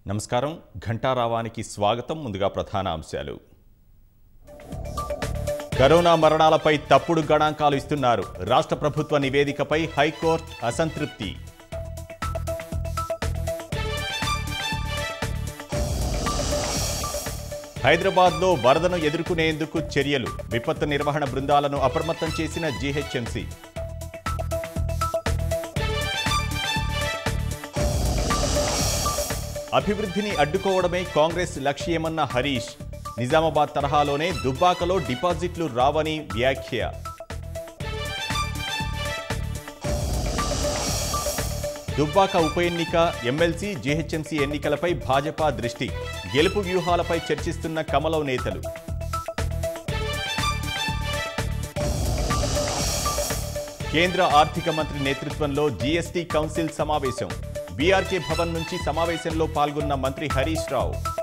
నమస్కారం ఘంటారావానికి స్వాగతం ముందుగా ప్రధాన అంశాలు కరోనా మరణాలపై తప్పుడు గణాంకాలు ఇస్తున్నారు రాష్ట్ర ప్రభుత్వ నివేదికపై హైకోర్టు అసంతృప్తి హైదరాబాద్లో వరదను ఎదుర్కొనేందుకు చర్యలు విపత్తు నిర్వహణ బృందాలను అప్రమత్తం చేసిన జీహెచ్ఎంసీ అభివృద్ధిని అడ్డుకోవడమే కాంగ్రెస్ లక్ష్యమన్న హరీష్ నిజామాబాద్ తరహాలోనే దుబ్బాకలో డిపాజిట్లు రావని వ్యాఖ్య దుబ్బాక ఉప ఎన్నిక ఎమ్మెల్సీ జీహెచ్ఎంసీ ఎన్నికలపై భాజపా దృష్టి గెలుపు వ్యూహాలపై చర్చిస్తున్న కమలం నేతలు కేంద్ర ఆర్థిక మంత్రి నేతృత్వంలో జీఎస్టీ కౌన్సిల్ సమావేశం బీఆర్కే భవన్ నుంచి సమావేశంలో పాల్గొన్న మంత్రి హరీష్ రావు